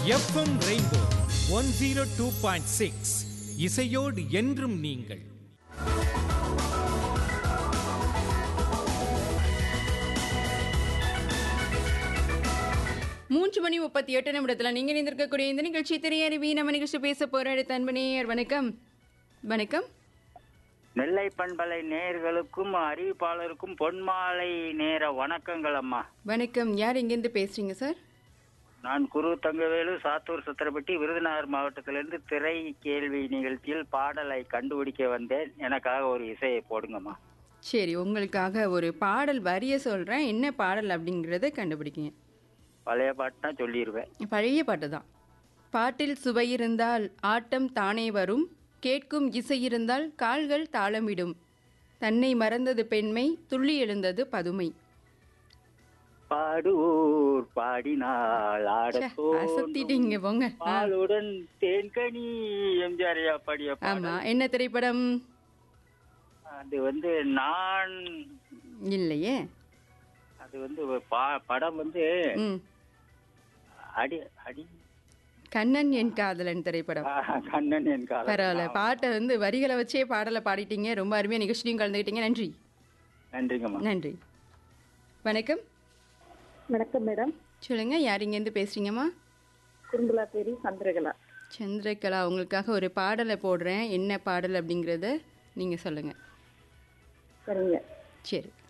FM rainbow one zero two point six இசையோடு என்றும் நீங்கள் மூன்று மணி முப்பத்தி எட்டு நிமிடத்தில் நீங்கள் இருந்திருக்கக்கூடிய இந்த நிகழ்ச்சி திரையறிவி நம்ம நிகழ்ச்சி பேச போற அடுத்த அன்பனையர் வணக்கம் வணக்கம் நெல்லை பண்பலை நேயர்களுக்கும் அறிவிப்பாளருக்கும் பொன்மாலை நேர வணக்கங்கள் அம்மா வணக்கம் யார் எங்கேருந்து பேசுறீங்க சார் நான் குரு தங்கவேலு சாத்தூர் சத்திரப்பட்டி விருதுநகர் மாவட்டத்திலிருந்து திரை கேள்வி நிகழ்ச்சியில் பாடலை கண்டுபிடிக்க வந்தேன் எனக்காக ஒரு இசையை போடுங்கம்மா சரி உங்களுக்காக ஒரு பாடல் வரிய சொல்கிறேன் என்ன பாடல் அப்படிங்கிறத கண்டுபிடிக்கீங்க பழைய பாட்டுனா சொல்லிடுவேன் பழைய பாட்டு தான் பாட்டில் சுவை இருந்தால் ஆட்டம் தானே வரும் கேட்கும் இசை இருந்தால் கால்கள் தாளமிடும் தன்னை மறந்தது பெண்மை துள்ளி எழுந்தது பதுமை பாடுவோர் பாடினால் ச்சே, ஆடத்தோன்றும் அசத்திட்டீங்க போங்க ஆ, பாலுடன் தேன்கனி எம்ஜிஆர் ஐயா பாடிய ஆமா பாடல் என்ன திரைப்படம் அது வந்து நான் இல்லையே அது வந்து ஒரு பா- படம் வந்து ம் அடி அடி கண்ணன் என் காதலன் திரைப்படம் ஆ, கண்ணன் என் காதல் பரவாயில்ல பாட்டை வந்து வரிகளை வச்சே பாடலை பாடிட்டீங்க ரொம்ப அருமையாக நிகழ்ச்சியும் கலந்துக்கிட்டீங்க நன்றி நன்றிங்கம்மா நன்றி வணக்கம் வணக்கம் மேடம் சொல்லுங்க யார் இங்கேருந்து பேசுறீங்கம்மா குறும்புலா பேரி சந்திரகலா சந்திரகலா உங்களுக்காக ஒரு பாடலை போடுறேன் என்ன பாடல் அப்படிங்கிறத நீங்கள் சொல்லுங்கள் சரிங்க சரி